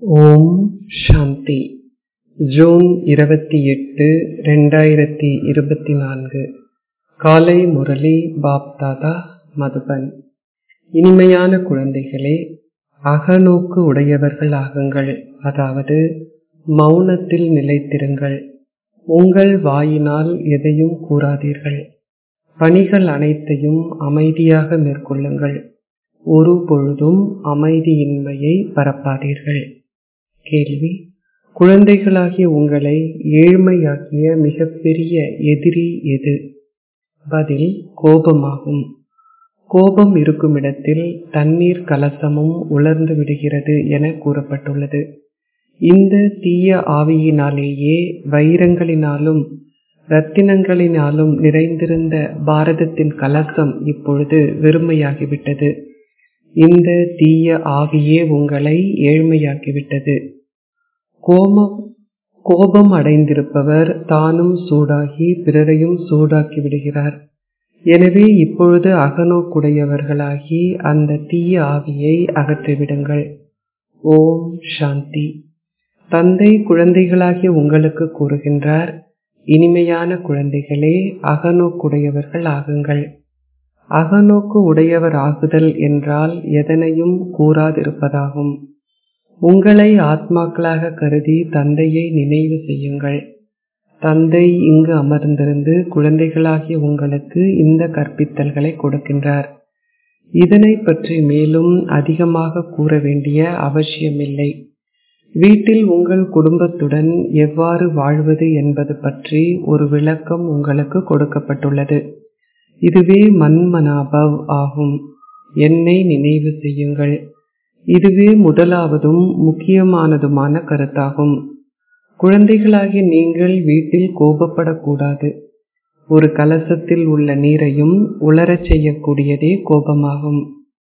ஓம் சாந்தி June இருபத்தி எட்டு ரெண்டாயிரத்தி இருபத்தி நான்கு காலை முரளி பாப்தாதா மதுபன் இனிமையான குழந்தைகளே அகநோக்கு உடையவர்கள் ஆகுங்கள் அதாவது மௌனத்தில் நிலைத்திருங்கள் உங்கள் வாயினால் எதையும் கூறாதீர்கள் பணிகள் அனைத்தையும் அமைதியாக மேற்கொள்ளுங்கள் ஒரு பொழுதும் அமைதியின்மையை பரப்பாதீர்கள் கேள்வி குழந்தைகளாகிய உங்களை ஏழ்மையாக்கிய மிகப்பெரிய எதிரி எது பதில் கோபமாகும் கோபம் இருக்கும் இடத்தில் தண்ணீர் கலசமும் உலர்ந்து விடுகிறது என கூறப்பட்டுள்ளது இந்த தீய ஆவியினாலேயே வைரங்களினாலும் ரத்தினங்களினாலும் நிறைந்திருந்த பாரதத்தின் கலசம் இப்பொழுது வெறுமையாகிவிட்டது இந்த தீய ஆவியே உங்களை ஏழ்மையாக்கிவிட்டது கோபம் கோபம் அடைந்திருப்பவர் தானும் சூடாகி பிறரையும் சூடாக்கி விடுகிறார் எனவே இப்பொழுது அகநோக்குடையவர்களாகி அந்த தீய ஆவியை அகற்றிவிடுங்கள் ஓம் சாந்தி தந்தை குழந்தைகளாகிய உங்களுக்கு கூறுகின்றார் இனிமையான குழந்தைகளே அகநோக்குடையவர்கள் ஆகுங்கள் அகநோக்கு உடையவர் ஆகுதல் என்றால் எதனையும் கூறாதிருப்பதாகும் உங்களை ஆத்மாக்களாக கருதி தந்தையை நினைவு செய்யுங்கள் தந்தை இங்கு அமர்ந்திருந்து குழந்தைகளாகிய உங்களுக்கு இந்த கற்பித்தல்களை கொடுக்கின்றார் இதனை பற்றி மேலும் அதிகமாக கூற வேண்டிய அவசியமில்லை வீட்டில் உங்கள் குடும்பத்துடன் எவ்வாறு வாழ்வது என்பது பற்றி ஒரு விளக்கம் உங்களுக்கு கொடுக்கப்பட்டுள்ளது இதுவே மன்மனாபவ் ஆகும் என்னை நினைவு செய்யுங்கள் இதுவே முதலாவதும் முக்கியமானதுமான கருத்தாகும் குழந்தைகளாகிய நீங்கள் வீட்டில் கோபப்படக்கூடாது ஒரு கலசத்தில் உள்ள நீரையும் உலரச் செய்யக்கூடியதே கோபமாகும்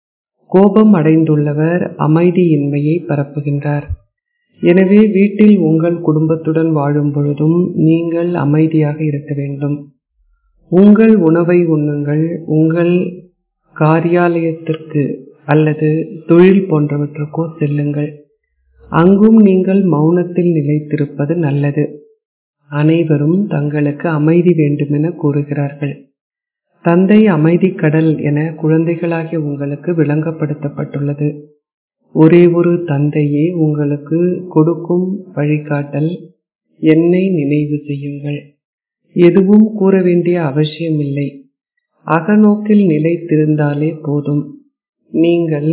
கோபம் அடைந்துள்ளவர் அமைதியின்மையை பரப்புகின்றார் எனவே வீட்டில் உங்கள் குடும்பத்துடன் வாழும் பொழுதும் நீங்கள் அமைதியாக இருக்க வேண்டும் உங்கள் உணவை உண்ணுங்கள் உங்கள் காரியாலயத்திற்கு அல்லது தொழில் போன்றவற்றுக்கோ செல்லுங்கள் அங்கும் நீங்கள் மௌனத்தில் நிலைத்திருப்பது நல்லது அனைவரும் தங்களுக்கு அமைதி வேண்டுமென கூறுகிறார்கள் தந்தை அமைதி கடல் என குழந்தைகளாகிய உங்களுக்கு விளங்கப்படுத்தப்பட்டுள்ளது ஒரே ஒரு தந்தையே உங்களுக்கு கொடுக்கும் வழிகாட்டல் என்னை நினைவு செய்யுங்கள் எதுவும் கூற வேண்டிய அவசியமில்லை அகநோக்கில் நிலைத்திருந்தாலே போதும் நீங்கள்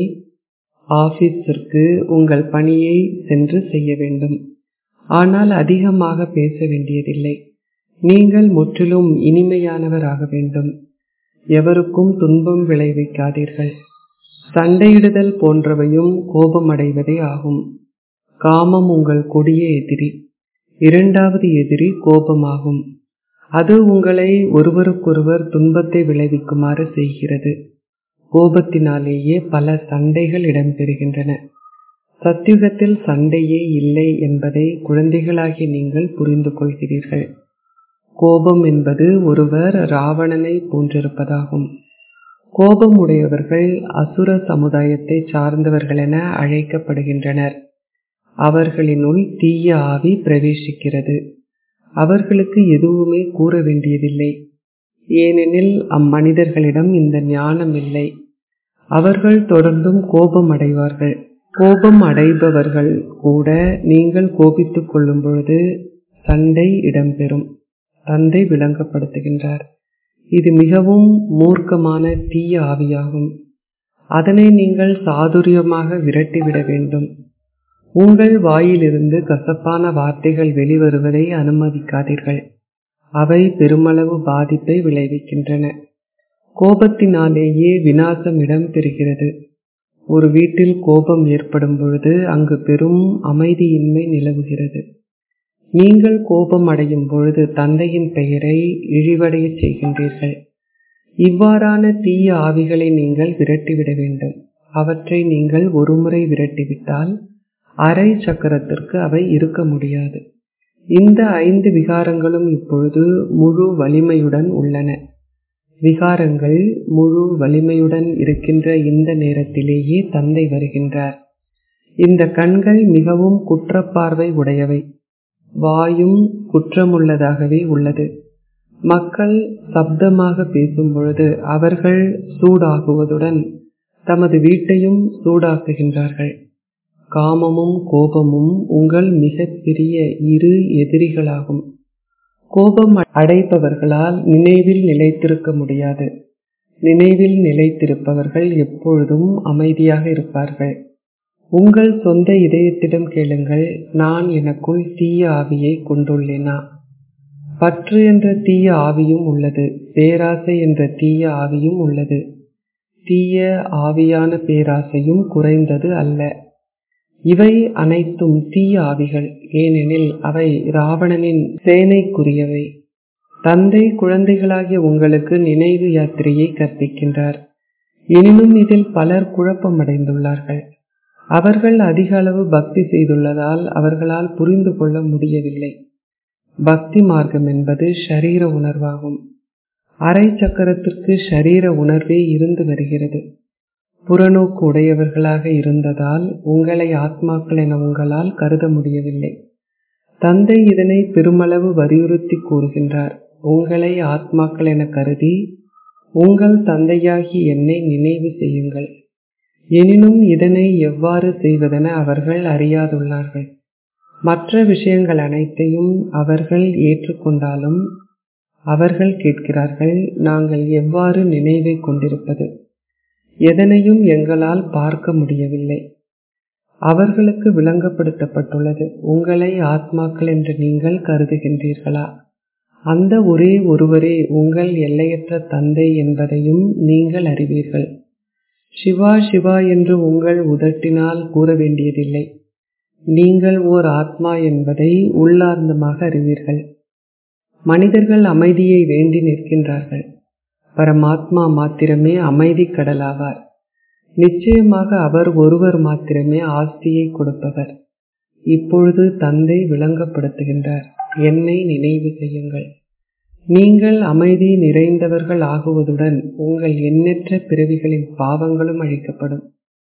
ஆபீஸிற்கு உங்கள் பணியை சென்று செய்ய வேண்டும் ஆனால் அதிகமாக பேச வேண்டியதில்லை நீங்கள் முற்றிலும் இனிமையானவர் ஆக வேண்டும் எவருக்கும் துன்பம் விளைவிக்காதீர்கள் சண்டையிடுதல் போன்றவையும் கோபமடைவதே ஆகும் காமம் உங்கள் கொடிய எதிரி இரண்டாவது எதிரி கோபமாகும் அது உங்களை ஒருவருக்கொருவர் துன்பத்தை விளைவிக்குமாறு செய்கிறது கோபத்தினாலேயே பல சண்டைகள் இடம்பெறுகின்றன சத்தியுகத்தில் சண்டையே இல்லை என்பதை குழந்தைகளாகிய நீங்கள் புரிந்து கொள்கிறீர்கள் கோபம் என்பது ஒருவர் ராவணனை போன்றிருப்பதாகும் கோபம் உடையவர்கள் அசுர சமுதாயத்தை சார்ந்தவர்கள் என அழைக்கப்படுகின்றனர் அவர்களினுள் தீய ஆவி பிரவேசிக்கிறது அவர்களுக்கு எதுவுமே கூற வேண்டியதில்லை ஏனெனில் அம்மனிதர்களிடம் இந்த ஞானம் இல்லை அவர்கள் தொடர்ந்தும் கோபம் அடைவார்கள் கோபம் அடைபவர்கள் கூட நீங்கள் கோபித்துக் கொள்ளும் பொழுது சண்டை இடம்பெறும் தந்தை விளங்கப்படுத்துகின்றார் இது மிகவும் மூர்க்கமான தீய ஆவியாகும் அதனை நீங்கள் சாதுரியமாக விரட்டிவிட வேண்டும் உங்கள் வாயிலிருந்து கசப்பான வார்த்தைகள் வெளிவருவதை அனுமதிக்காதீர்கள் அவை பெருமளவு பாதிப்பை விளைவிக்கின்றன கோபத்தினாலேயே வினாசம் இடம்பெறுகிறது ஒரு வீட்டில் கோபம் ஏற்படும் பொழுது அங்கு பெரும் அமைதியின்மை நிலவுகிறது நீங்கள் கோபம் அடையும் பொழுது தந்தையின் பெயரை இழிவடைய செய்கின்றீர்கள் இவ்வாறான தீய ஆவிகளை நீங்கள் விரட்டிவிட வேண்டும் அவற்றை நீங்கள் ஒருமுறை விரட்டிவிட்டால் அரை சக்கரத்திற்கு அவை இருக்க முடியாது இந்த ஐந்து விகாரங்களும் இப்பொழுது முழு வலிமையுடன் உள்ளன விகாரங்கள் முழு வலிமையுடன் இருக்கின்ற இந்த நேரத்திலேயே தந்தை வருகின்றார் இந்த கண்கள் மிகவும் குற்றப்பார்வை உடையவை வாயும் குற்றமுள்ளதாகவே உள்ளது மக்கள் சப்தமாக பேசும் பொழுது அவர்கள் சூடாகுவதுடன் தமது வீட்டையும் சூடாக்குகின்றார்கள் காமமும் கோபமும் உங்கள் மிகப்பெரிய இரு எதிரிகளாகும் கோபம் அடைப்பவர்களால் நினைவில் நிலைத்திருக்க முடியாது நினைவில் நிலைத்திருப்பவர்கள் எப்பொழுதும் அமைதியாக இருப்பார்கள் உங்கள் சொந்த இதயத்திடம் கேளுங்கள் நான் எனக்குள் தீய ஆவியை கொண்டுள்ளேனா பற்று என்ற தீய ஆவியும் உள்ளது பேராசை என்ற தீய ஆவியும் உள்ளது தீய ஆவியான பேராசையும் குறைந்தது அல்ல இவை அனைத்தும் தீய ஆவிகள் ஏனெனில் அவை ராவணனின் சேனைக்குரியவை தந்தை குழந்தைகளாகிய உங்களுக்கு நினைவு யாத்திரையை கற்பிக்கின்றார் எனினும் இதில் பலர் குழப்பமடைந்துள்ளார்கள் அவர்கள் அதிக அளவு பக்தி செய்துள்ளதால் அவர்களால் புரிந்து கொள்ள முடியவில்லை பக்தி மார்க்கம் என்பது ஷரீர உணர்வாகும் அரை சக்கரத்திற்கு ஷரீர உணர்வே இருந்து வருகிறது புறநோக்கு உடையவர்களாக இருந்ததால் உங்களை ஆத்மாக்கள் என உங்களால் கருத முடியவில்லை தந்தை இதனை பெருமளவு வலியுறுத்தி கூறுகின்றார் உங்களை ஆத்மாக்கள் என கருதி உங்கள் தந்தையாகி என்னை நினைவு செய்யுங்கள் எனினும் இதனை எவ்வாறு செய்வதென அவர்கள் அறியாதுள்ளார்கள் மற்ற விஷயங்கள் அனைத்தையும் அவர்கள் ஏற்றுக்கொண்டாலும் அவர்கள் கேட்கிறார்கள் நாங்கள் எவ்வாறு நினைவை கொண்டிருப்பது எதனையும் எங்களால் பார்க்க முடியவில்லை அவர்களுக்கு விளங்கப்படுத்தப்பட்டுள்ளது உங்களை ஆத்மாக்கள் என்று நீங்கள் கருதுகின்றீர்களா அந்த ஒரே ஒருவரே உங்கள் எல்லையற்ற தந்தை என்பதையும் நீங்கள் அறிவீர்கள் சிவா சிவா என்று உங்கள் உதட்டினால் கூற வேண்டியதில்லை நீங்கள் ஓர் ஆத்மா என்பதை உள்ளார்ந்தமாக அறிவீர்கள் மனிதர்கள் அமைதியை வேண்டி நிற்கின்றார்கள் பரமாத்மா மாத்திரமே அமைதி கடலாவார் நிச்சயமாக அவர் ஒருவர் மாத்திரமே ஆஸ்தியை கொடுப்பவர் இப்பொழுது தந்தை விளங்கப்படுத்துகின்றார் என்னை நினைவு செய்யுங்கள் நீங்கள் அமைதி நிறைந்தவர்கள் ஆகுவதுடன் உங்கள் எண்ணற்ற பிறவிகளின் பாவங்களும் அழிக்கப்படும்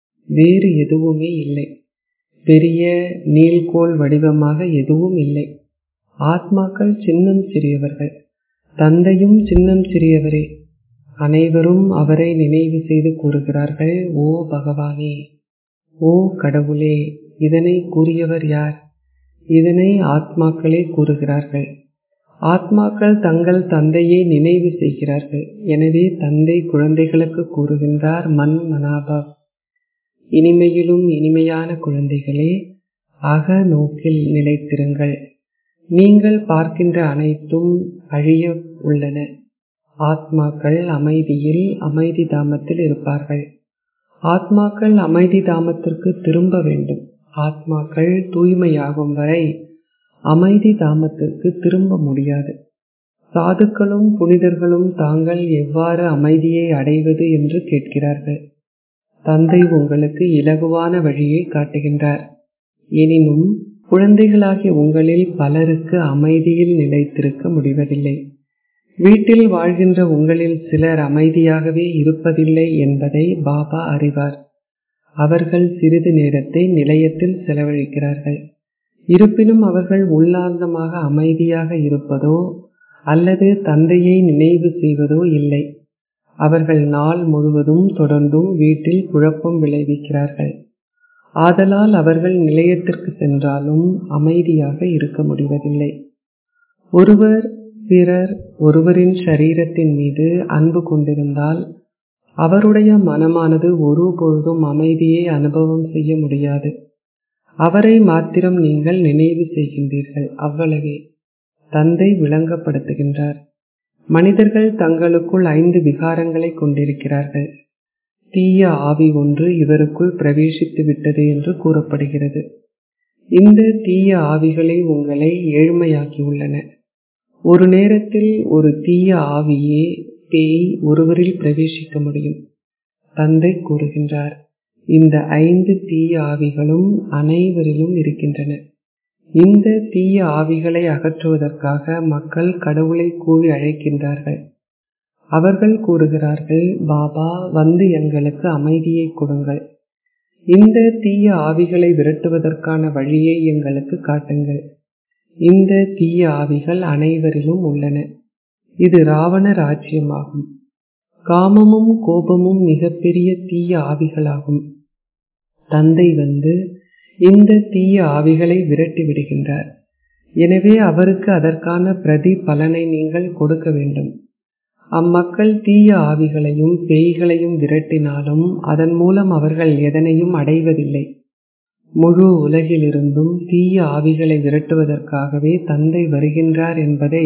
வேறு எதுவுமே இல்லை பெரிய நீள்கோள் வடிவமாக எதுவும் இல்லை ஆத்மாக்கள் சின்னம் சிறியவர்கள் தந்தையும் சின்னம் சிறியவரே அனைவரும் அவரை நினைவு செய்து கூறுகிறார்கள் ஓ பகவானே ஓ கடவுளே இதனை கூறியவர் யார் இதனை ஆத்மாக்களே கூறுகிறார்கள் ஆத்மாக்கள் தங்கள் தந்தையை நினைவு செய்கிறார்கள் எனவே தந்தை குழந்தைகளுக்கு கூறுகின்றார் மன் மனாபா இனிமையிலும் இனிமையான குழந்தைகளே அக நோக்கில் நிலைத்திருங்கள் நீங்கள் பார்க்கின்ற அனைத்தும் அழிய உள்ளன ஆத்மாக்கள் அமைதியில் அமைதி தாமத்தில் இருப்பார்கள் ஆத்மாக்கள் அமைதி தாமத்திற்கு திரும்ப வேண்டும் ஆத்மாக்கள் தூய்மையாகும் வரை அமைதி தாமத்திற்கு திரும்ப முடியாது சாதுக்களும் புனிதர்களும் தாங்கள் எவ்வாறு அமைதியை அடைவது என்று கேட்கிறார்கள் தந்தை உங்களுக்கு இலகுவான வழியை காட்டுகின்றார் எனினும் குழந்தைகளாகிய உங்களில் பலருக்கு அமைதியில் நிலைத்திருக்க முடிவதில்லை வீட்டில் வாழ்கின்ற உங்களில் சிலர் அமைதியாகவே இருப்பதில்லை என்பதை பாபா அறிவார் அவர்கள் சிறிது நேரத்தை நிலையத்தில் செலவழிக்கிறார்கள் இருப்பினும் அவர்கள் உள்ளார்ந்தமாக அமைதியாக இருப்பதோ அல்லது தந்தையை நினைவு செய்வதோ இல்லை அவர்கள் நாள் முழுவதும் தொடர்ந்தும் வீட்டில் குழப்பம் விளைவிக்கிறார்கள் ஆதலால் அவர்கள் நிலையத்திற்கு சென்றாலும் அமைதியாக இருக்க முடிவதில்லை ஒருவர் பிறர் ஒருவரின் சரீரத்தின் மீது அன்பு கொண்டிருந்தால் அவருடைய மனமானது ஒரு பொழுதும் அமைதியை அனுபவம் செய்ய முடியாது அவரை மாத்திரம் நீங்கள் நினைவு செய்கின்றீர்கள் அவ்வளவே தந்தை விளங்கப்படுத்துகின்றார் மனிதர்கள் தங்களுக்குள் ஐந்து விகாரங்களை கொண்டிருக்கிறார்கள் தீய ஆவி ஒன்று இவருக்குள் பிரவேசித்து விட்டது என்று கூறப்படுகிறது இந்த தீய ஆவிகளை உங்களை ஏழ்மையாக்கியுள்ளன ஒரு நேரத்தில் ஒரு தீய ஆவியே பேய் ஒருவரில் பிரவேசிக்க முடியும் தந்தை கூறுகின்றார் இந்த ஐந்து தீய ஆவிகளும் அனைவரிலும் இருக்கின்றன இந்த தீய ஆவிகளை அகற்றுவதற்காக மக்கள் கடவுளை கூறி அழைக்கின்றார்கள் அவர்கள் கூறுகிறார்கள் பாபா வந்து எங்களுக்கு அமைதியை கொடுங்கள் இந்த தீய ஆவிகளை விரட்டுவதற்கான வழியை எங்களுக்கு காட்டுங்கள் இந்த தீய ஆவிகள் அனைவரிலும் உள்ளன இது ராவண ராஜ்யமாகும் காமமும் கோபமும் மிகப்பெரிய தீய ஆவிகளாகும் தந்தை வந்து இந்த தீய ஆவிகளை விரட்டி விடுகின்றார் எனவே அவருக்கு அதற்கான பிரதி பலனை நீங்கள் கொடுக்க வேண்டும் அம்மக்கள் தீய ஆவிகளையும் பேய்களையும் விரட்டினாலும் அதன் மூலம் அவர்கள் எதனையும் அடைவதில்லை முழு உலகிலிருந்தும் தீய ஆவிகளை விரட்டுவதற்காகவே தந்தை வருகின்றார் என்பதை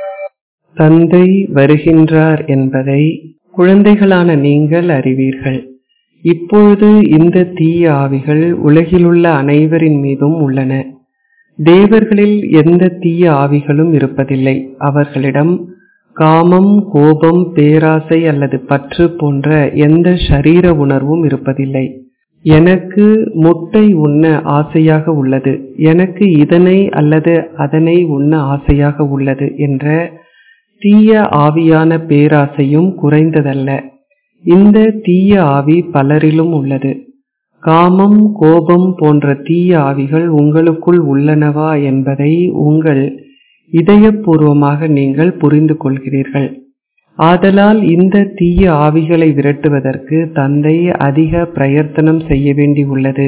தந்தை வருகின்றார் என்பதை குழந்தைகளான நீங்கள் அறிவீர்கள் இப்பொழுது இந்த தீய ஆவிகள் உலகிலுள்ள அனைவரின் மீதும் உள்ளன தேவர்களில் எந்த தீய ஆவிகளும் இருப்பதில்லை அவர்களிடம் காமம் கோபம் பேராசை அல்லது பற்று போன்ற எந்த ஷரீர உணர்வும் இருப்பதில்லை எனக்கு முட்டை உண்ண ஆசையாக உள்ளது எனக்கு இதனை அல்லது அதனை உண்ண ஆசையாக உள்ளது என்ற தீய ஆவியான பேராசையும் குறைந்ததல்ல இந்த தீய ஆவி பலரிலும் உள்ளது காமம் கோபம் போன்ற தீய ஆவிகள் உங்களுக்குள் உள்ளனவா என்பதை உங்கள் இதயபூர்வமாக நீங்கள் புரிந்து கொள்கிறீர்கள் ஆதலால் இந்த தீய ஆவிகளை விரட்டுவதற்கு தந்தை அதிக பிரயத்தனம் செய்ய வேண்டி உள்ளது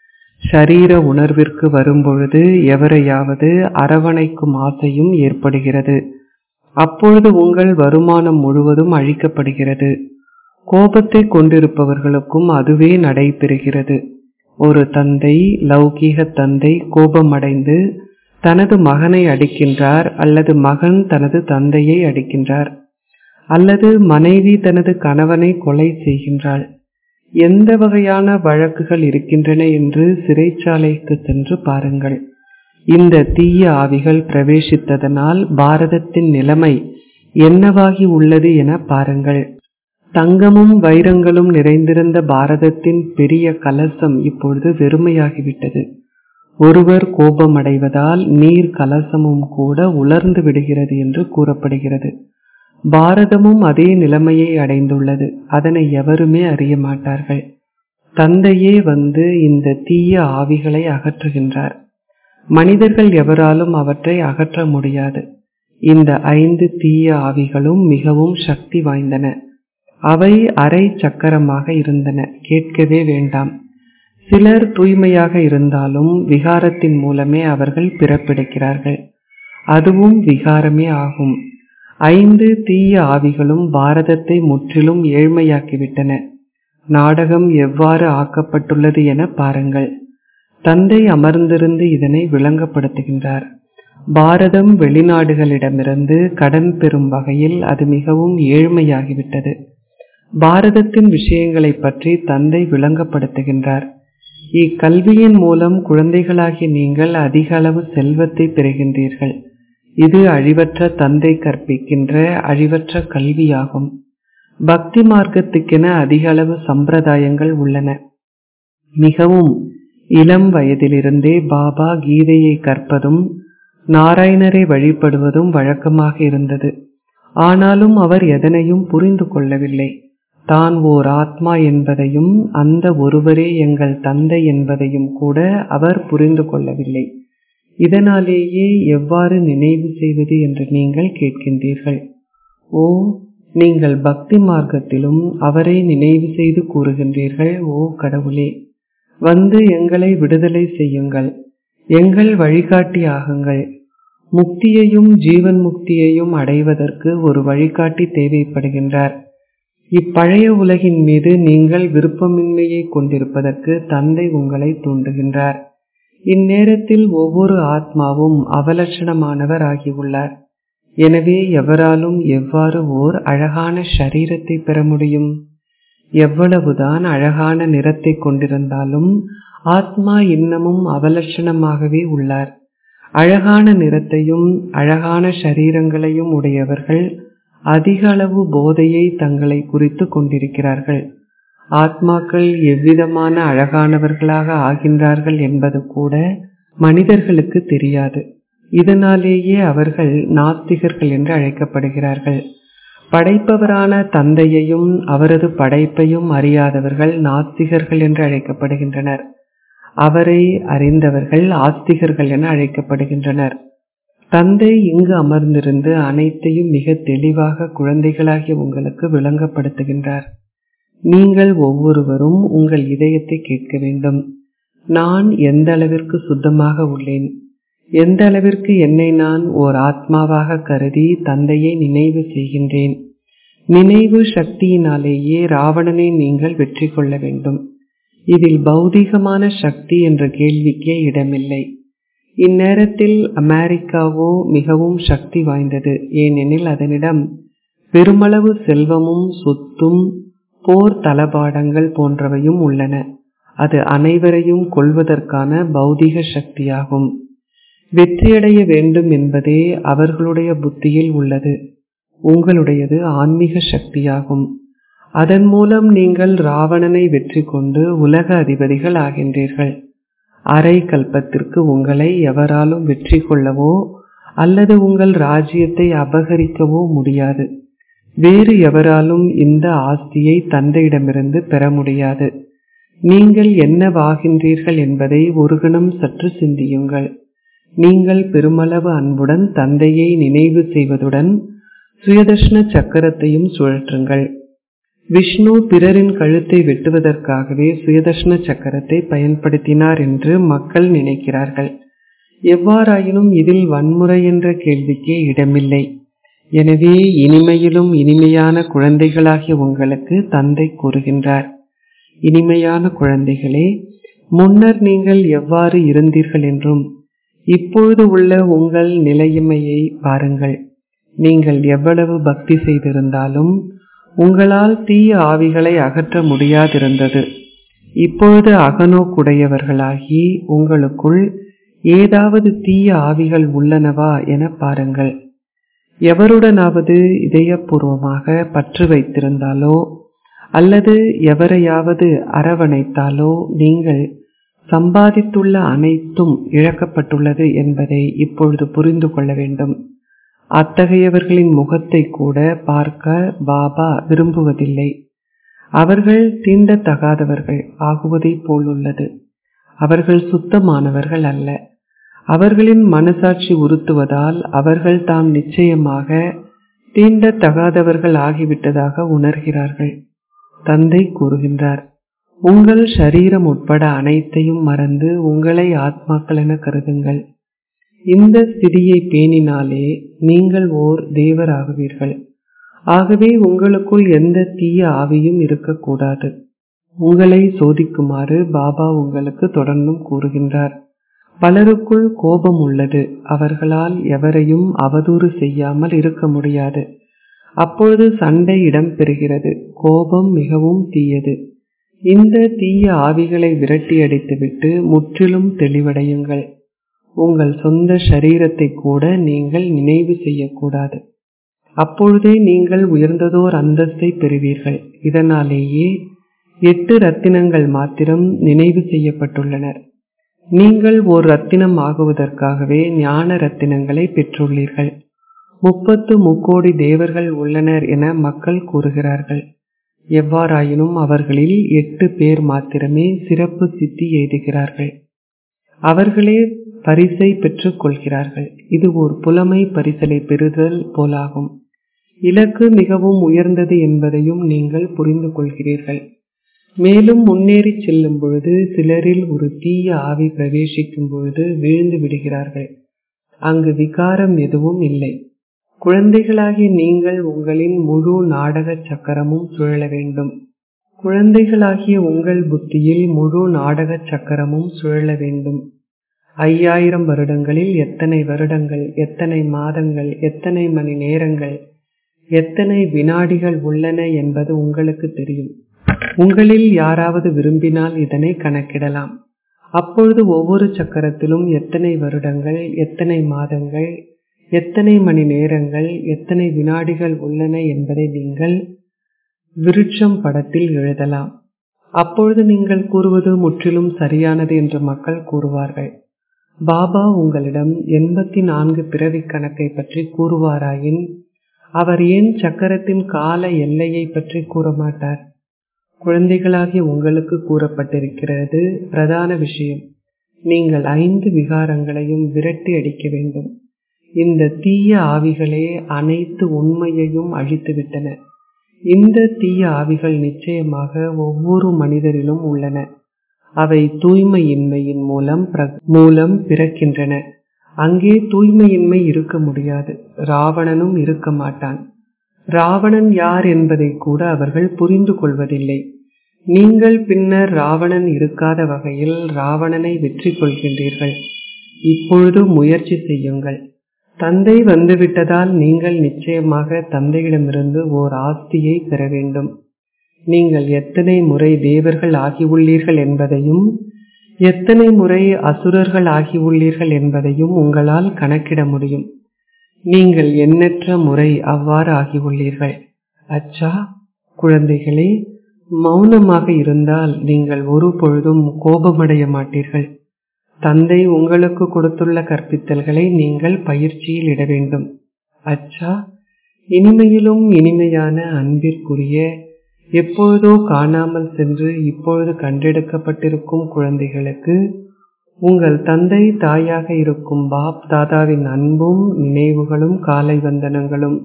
ஷரீர உணர்விற்கு வரும்பொழுது எவரையாவது அரவணைக்கும் ஆசையும் ஏற்படுகிறது அப்பொழுது உங்கள் வருமானம் முழுவதும் அழிக்கப்படுகிறது கோபத்தை கொண்டிருப்பவர்களுக்கும் அதுவே நடைபெறுகிறது ஒரு தந்தை லௌகீக தந்தை கோபமடைந்து தனது மகனை அடிக்கின்றார் அல்லது மகன் தனது தந்தையை அடிக்கின்றார் அல்லது மனைவி தனது கணவனை கொலை செய்கின்றாள் எந்த வகையான வழக்குகள் இருக்கின்றன என்று சிறைச்சாலைக்கு சென்று பாருங்கள் இந்த தீய ஆவிகள் பிரவேசித்ததனால் பாரதத்தின் நிலைமை என்னவாகி உள்ளது என பாருங்கள் தங்கமும் வைரங்களும் நிறைந்திருந்த பாரதத்தின் பெரிய கலசம் இப்பொழுது வெறுமையாகிவிட்டது ஒருவர் கோபமடைவதால் நீர் கலசமும் கூட உலர்ந்து விடுகிறது என்று கூறப்படுகிறது பாரதமும் அதே நிலைமையை அடைந்துள்ளது அதனை எவருமே அறிய மாட்டார்கள் தந்தையே வந்து இந்த தீய ஆவிகளை அகற்றுகின்றார் மனிதர்கள் எவராலும் அவற்றை அகற்ற முடியாது இந்த ஐந்து தீய ஆவிகளும் மிகவும் சக்தி வாய்ந்தன அவை அரை சக்கரமாக இருந்தன கேட்கவே வேண்டாம் சிலர் தூய்மையாக இருந்தாலும் விகாரத்தின் மூலமே அவர்கள் பிறப்பெடுக்கிறார்கள் அதுவும் விகாரமே ஆகும் ஐந்து தீய ஆவிகளும் பாரதத்தை முற்றிலும் ஏழ்மையாக்கிவிட்டன நாடகம் எவ்வாறு ஆக்கப்பட்டுள்ளது என பாருங்கள் தந்தை அமர்ந்திருந்து இதனை விளங்கப்படுத்துகின்றார் பாரதம் வெளிநாடுகளிடமிருந்து கடன் பெறும் வகையில் அது மிகவும் ஏழ்மையாகிவிட்டது பாரதத்தின் விஷயங்களை பற்றி தந்தை விளங்கப்படுத்துகின்றார் இக்கல்வியின் மூலம் குழந்தைகளாகி நீங்கள் அதிக அளவு செல்வத்தை பெறுகின்றீர்கள் இது அழிவற்ற தந்தை கற்பிக்கின்ற அழிவற்ற கல்வியாகும் பக்தி மார்க்கத்துக்கென அதிக அளவு சம்பிரதாயங்கள் உள்ளன மிகவும் இளம் வயதிலிருந்தே பாபா கீதையை கற்பதும் நாராயணரை வழிபடுவதும் வழக்கமாக இருந்தது ஆனாலும் அவர் எதனையும் புரிந்து கொள்ளவில்லை தான் ஓர் ஆத்மா என்பதையும் அந்த ஒருவரே எங்கள் தந்தை என்பதையும் கூட அவர் புரிந்து கொள்ளவில்லை இதனாலேயே எவ்வாறு நினைவு செய்வது என்று நீங்கள் கேட்கின்றீர்கள் ஓ நீங்கள் பக்தி மார்க்கத்திலும் அவரை நினைவு செய்து கூறுகின்றீர்கள் ஓ கடவுளே வந்து எங்களை விடுதலை செய்யுங்கள் எங்கள் வழிகாட்டி ஆகுங்கள் முக்தியையும் ஜீவன் முக்தியையும் அடைவதற்கு ஒரு வழிகாட்டி தேவைப்படுகின்றார் இப்பழைய உலகின் மீது நீங்கள் விருப்பமின்மையை கொண்டிருப்பதற்கு தந்தை உங்களை தூண்டுகின்றார் இந்நேரத்தில் ஒவ்வொரு ஆத்மாவும் அவலட்சணமானவர் ஆகியுள்ளார் எனவே எவராலும் எவ்வாறு ஓர் அழகான ஷரீரத்தை பெற முடியும் எவ்வளவுதான் அழகான நிறத்தை கொண்டிருந்தாலும் ஆத்மா இன்னமும் அவலட்சணமாகவே உள்ளார் அழகான நிறத்தையும் அழகான ஷரீரங்களையும் உடையவர்கள் அதிக அளவு போதையை தங்களை குறித்து கொண்டிருக்கிறார்கள் ஆத்மாக்கள் எவ்விதமான அழகானவர்களாக ஆகின்றார்கள் என்பது கூட மனிதர்களுக்கு தெரியாது இதனாலேயே அவர்கள் நாஸ்திகர்கள் என்று அழைக்கப்படுகிறார்கள் படைப்பவரான தந்தையையும் அவரது படைப்பையும் அறியாதவர்கள் நாத்திகர்கள் என்று அழைக்கப்படுகின்றனர் அவரை அறிந்தவர்கள் ஆஸ்திகர்கள் என அழைக்கப்படுகின்றனர் தந்தை இங்கு அமர்ந்திருந்து அனைத்தையும் மிக தெளிவாக குழந்தைகளாகிய உங்களுக்கு விளங்கப்படுத்துகின்றார் நீங்கள் ஒவ்வொருவரும் உங்கள் இதயத்தை கேட்க வேண்டும் நான் எந்த அளவிற்கு சுத்தமாக உள்ளேன் எந்த அளவிற்கு என்னை நான் ஓர் ஆத்மாவாக கருதி தந்தையை நினைவு செய்கின்றேன் நினைவு சக்தியினாலேயே ராவணனை நீங்கள் வெற்றி கொள்ள வேண்டும் இதில் பௌதீகமான சக்தி என்ற கேள்விக்கே இடமில்லை இந்நேரத்தில் அமெரிக்காவோ மிகவும் சக்தி வாய்ந்தது ஏனெனில் அதனிடம் பெருமளவு செல்வமும் சொத்தும் போர் தளபாடங்கள் போன்றவையும் உள்ளன அது அனைவரையும் கொள்வதற்கான பௌதிக சக்தியாகும் வெற்றியடைய வேண்டும் என்பதே அவர்களுடைய புத்தியில் உள்ளது உங்களுடையது ஆன்மீக சக்தியாகும் அதன் மூலம் நீங்கள் ராவணனை வெற்றி கொண்டு உலக அதிபதிகள் ஆகின்றீர்கள் அரை கல்பத்திற்கு உங்களை எவராலும் வெற்றி கொள்ளவோ அல்லது உங்கள் ராஜ்யத்தை அபகரிக்கவோ முடியாது வேறு எவராலும் இந்த ஆஸ்தியை தந்தையிடமிருந்து பெற முடியாது நீங்கள் என்னவாகின்றீர்கள் என்பதை ஒரு கணம் சற்று சிந்தியுங்கள் நீங்கள் பெருமளவு அன்புடன் தந்தையை நினைவு செய்வதுடன் சுயதர்ஷன சக்கரத்தையும் சுழற்றுங்கள் விஷ்ணு பிறரின் கழுத்தை வெட்டுவதற்காகவே சுயதர்ஷன சக்கரத்தை பயன்படுத்தினார் என்று மக்கள் நினைக்கிறார்கள் எவ்வாறாயினும் இதில் வன்முறை என்ற கேள்விக்கே இடமில்லை எனவே இனிமையிலும் இனிமையான குழந்தைகளாகிய உங்களுக்கு தந்தை கூறுகின்றார் இனிமையான குழந்தைகளே முன்னர் நீங்கள் எவ்வாறு இருந்தீர்கள் என்றும் இப்பொழுது உள்ள உங்கள் நிலைமையை பாருங்கள் நீங்கள் எவ்வளவு பக்தி செய்திருந்தாலும் உங்களால் தீய ஆவிகளை அகற்ற முடியாதிருந்தது இப்பொழுது அகநோக்குடையவர்களாகி உங்களுக்குள் ஏதாவது தீய ஆவிகள் உள்ளனவா என பாருங்கள் எவருடனாவது இதயபூர்வமாக பற்று வைத்திருந்தாலோ அல்லது எவரையாவது அரவணைத்தாலோ நீங்கள் சம்பாதித்துள்ள அனைத்தும் இழக்கப்பட்டுள்ளது என்பதை இப்பொழுது புரிந்து கொள்ள வேண்டும் அத்தகையவர்களின் முகத்தை கூட பார்க்க பாபா விரும்புவதில்லை அவர்கள் தீண்டத்தகாதவர்கள் ஆகுவதைப் போலுள்ளது அவர்கள் சுத்தமானவர்கள் அல்ல அவர்களின் மனசாட்சி உறுத்துவதால் அவர்கள் தாம் நிச்சயமாக தீண்டத்தகாதவர்கள் ஆகிவிட்டதாக உணர்கிறார்கள் தந்தை கூறுகின்றார் உங்கள் சரீரம் உட்பட அனைத்தையும் மறந்து உங்களை ஆத்மாக்கள் என கருதுங்கள் இந்த ஸ்திதியை பேணினாலே நீங்கள் ஓர் தேவராகுவீர்கள் ஆகவே உங்களுக்குள் எந்த தீய ஆவியும் இருக்கக்கூடாது உங்களை சோதிக்குமாறு பாபா உங்களுக்கு தொடர்ந்தும் கூறுகின்றார் பலருக்குள் கோபம் உள்ளது அவர்களால் எவரையும் அவதூறு செய்யாமல் இருக்க முடியாது அப்பொழுது சண்டை இடம்பெறுகிறது கோபம் மிகவும் தீயது இந்த தீய ஆவிகளை விரட்டி அடித்துவிட்டு முற்றிலும் தெளிவடையுங்கள் உங்கள் சொந்த சரீரத்தை கூட நீங்கள் நினைவு செய்யக்கூடாது அப்பொழுதே நீங்கள் உயர்ந்ததோர் அந்தஸ்தை பெறுவீர்கள் இதனாலேயே எட்டு ரத்தினங்கள் மாத்திரம் நினைவு செய்யப்பட்டுள்ளனர் நீங்கள் ஓர் ரத்தினம் ஆகுவதற்காகவே ஞான ரத்தினங்களை பெற்றுள்ளீர்கள் முப்பத்து முக்கோடி தேவர்கள் உள்ளனர் என மக்கள் கூறுகிறார்கள் எவ்வாறாயினும் அவர்களில் எட்டு பேர் மாத்திரமே சிறப்பு சித்தி எய்துகிறார்கள் அவர்களே பரிசை பெற்றுக் கொள்கிறார்கள் இது ஒரு புலமை பரிசலை பெறுதல் போலாகும் இலக்கு மிகவும் உயர்ந்தது என்பதையும் நீங்கள் புரிந்து கொள்கிறீர்கள் மேலும் முன்னேறி செல்லும் பொழுது சிலரில் ஒரு தீய ஆவி பிரவேசிக்கும் பொழுது விழுந்து விடுகிறார்கள் அங்கு விகாரம் எதுவும் இல்லை குழந்தைகளாகிய நீங்கள் உங்களின் முழு நாடக சக்கரமும் சுழல வேண்டும் குழந்தைகளாகிய உங்கள் புத்தியில் முழு நாடக சக்கரமும் சுழல வேண்டும் ஐயாயிரம் வருடங்களில் எத்தனை வருடங்கள் எத்தனை மாதங்கள் எத்தனை மணி நேரங்கள் எத்தனை வினாடிகள் உள்ளன என்பது உங்களுக்கு தெரியும் உங்களில் யாராவது விரும்பினால் இதனை கணக்கிடலாம் அப்பொழுது ஒவ்வொரு சக்கரத்திலும் எத்தனை வருடங்கள் எத்தனை மாதங்கள் எத்தனை மணி நேரங்கள் எத்தனை வினாடிகள் உள்ளன என்பதை நீங்கள் விருட்சம் படத்தில் எழுதலாம் அப்பொழுது நீங்கள் கூறுவது முற்றிலும் சரியானது என்று மக்கள் கூறுவார்கள் பாபா உங்களிடம் எண்பத்தி நான்கு பிறவி கணக்கை பற்றி கூறுவாராயின் அவர் ஏன் சக்கரத்தின் கால எல்லையை பற்றி கூற மாட்டார் குழந்தைகளாகி உங்களுக்கு கூறப்பட்டிருக்கிறது பிரதான விஷயம் நீங்கள் ஐந்து விகாரங்களையும் விரட்டி அடிக்க வேண்டும் இந்த தீய ஆவிகளே அனைத்து உண்மையையும் அழித்துவிட்டன இந்த தீய ஆவிகள் நிச்சயமாக ஒவ்வொரு மனிதரிலும் உள்ளன அவை தூய்மையின்மையின் மூலம் மூலம் பிறக்கின்றன அங்கே தூய்மையின்மை இருக்க முடியாது ராவணனும் இருக்க மாட்டான் ராவணன் யார் என்பதை கூட அவர்கள் புரிந்து கொள்வதில்லை நீங்கள் பின்னர் ராவணன் இருக்காத வகையில் ராவணனை வெற்றி கொள்கின்றீர்கள் இப்பொழுது முயற்சி செய்யுங்கள் தந்தை வந்துவிட்டதால் நீங்கள் நிச்சயமாக தந்தையிடமிருந்து ஓர் ஆஸ்தியை பெற வேண்டும் நீங்கள் எத்தனை முறை தேவர்கள் ஆகியுள்ளீர்கள் என்பதையும் எத்தனை முறை அசுரர்கள் ஆகியுள்ளீர்கள் என்பதையும் உங்களால் கணக்கிட முடியும் நீங்கள் எண்ணற்ற முறை அவ்வாறு ஆகியுள்ளீர்கள் அச்சா குழந்தைகளே மௌனமாக இருந்தால் நீங்கள் ஒரு பொழுதும் கோபமடைய மாட்டீர்கள் தந்தை உங்களுக்கு கொடுத்துள்ள கற்பித்தல்களை நீங்கள் பயிற்சியில் இட வேண்டும் அச்சா இனிமையிலும் இனிமையான அன்பிற்குரிய எப்பொழுதோ காணாமல் சென்று இப்பொழுது கண்டெடுக்கப்பட்டிருக்கும் குழந்தைகளுக்கு உங்கள் தந்தை தாயாக இருக்கும் பாப் தாதாவின் அன்பும் நினைவுகளும் காலை வந்தனங்களும்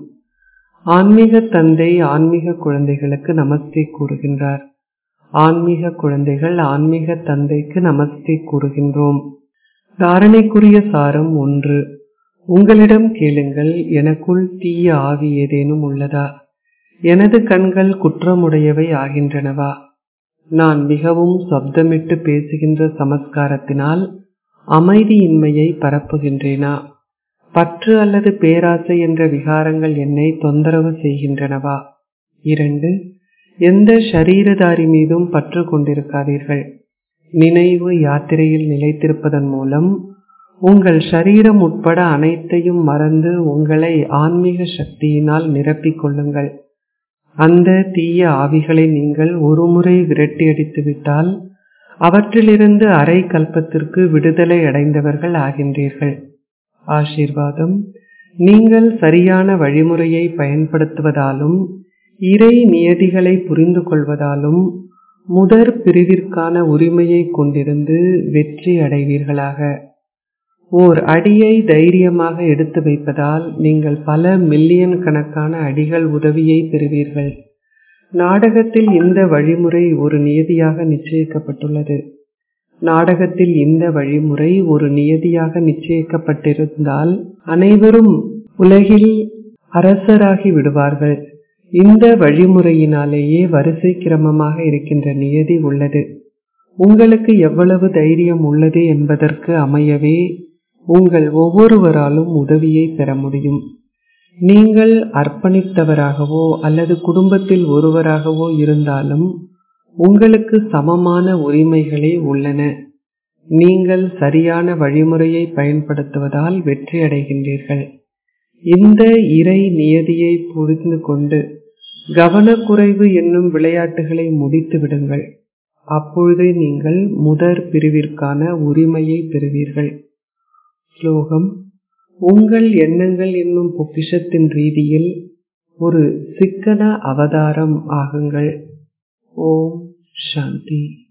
ஆன்மீக தந்தை ஆன்மீக குழந்தைகளுக்கு நமஸ்தே கூறுகின்றார் ஆன்மீக குழந்தைகள் ஆன்மீக தந்தைக்கு நமஸ்தே கூறுகின்றோம் தாரணைக்குரிய சாரம் ஒன்று உங்களிடம் கேளுங்கள் எனக்குள் தீய ஆவி ஏதேனும் உள்ளதா எனது கண்கள் குற்றமுடையவை ஆகின்றனவா நான் மிகவும் சப்தமிட்டு பேசுகின்ற சமஸ்காரத்தினால் அமைதியின்மையை பரப்புகின்றேனா பற்று அல்லது பேராசை என்ற விகாரங்கள் என்னை தொந்தரவு செய்கின்றனவா இரண்டு எந்த ஷரீரதாரி மீதும் பற்று கொண்டிருக்காதீர்கள் நினைவு யாத்திரையில் நிலைத்திருப்பதன் மூலம் உங்கள் சரீரம் உட்பட அனைத்தையும் மறந்து உங்களை ஆன்மீக சக்தியினால் நிரப்பிக் கொள்ளுங்கள் அந்த தீய ஆவிகளை நீங்கள் ஒருமுறை விரட்டி அடித்து விட்டால் அவற்றிலிருந்து அரை கல்பத்திற்கு விடுதலை அடைந்தவர்கள் ஆகின்றீர்கள் ஆசீர்வாதம் நீங்கள் சரியான வழிமுறையை பயன்படுத்துவதாலும் இறை நியதிகளை புரிந்து கொள்வதாலும் முதற் பிரிவிற்கான உரிமையை கொண்டிருந்து வெற்றி அடைவீர்களாக ஓர் அடியை தைரியமாக எடுத்து வைப்பதால் நீங்கள் பல மில்லியன் கணக்கான அடிகள் உதவியை பெறுவீர்கள் நாடகத்தில் இந்த வழிமுறை ஒரு நியதியாக நிச்சயிக்கப்பட்டுள்ளது நாடகத்தில் இந்த வழிமுறை ஒரு நியதியாக நிச்சயிக்கப்பட்டிருந்தால் அனைவரும் உலகில் அரசராகி விடுவார்கள் இந்த வழிமுறையினாலேயே வரிசை கிரமமாக இருக்கின்ற நியதி உள்ளது உங்களுக்கு எவ்வளவு தைரியம் உள்ளது என்பதற்கு அமையவே உங்கள் ஒவ்வொருவராலும் உதவியை பெற முடியும் நீங்கள் அர்ப்பணித்தவராகவோ அல்லது குடும்பத்தில் ஒருவராகவோ இருந்தாலும் உங்களுக்கு சமமான உரிமைகளே உள்ளன நீங்கள் சரியான வழிமுறையை பயன்படுத்துவதால் வெற்றி அடைகின்றீர்கள் இந்த இறை நியதியை புரிந்து கொண்டு கவனக்குறைவு என்னும் விளையாட்டுகளை முடித்து விடுங்கள் அப்பொழுதே நீங்கள் முதற் பிரிவிற்கான உரிமையை பெறுவீர்கள் ஸ்லோகம் உங்கள் எண்ணங்கள் என்னும் பொக்கிஷத்தின் ரீதியில் ஒரு சிக்கன அவதாரம் ஆகுங்கள் ஓம் சாந்தி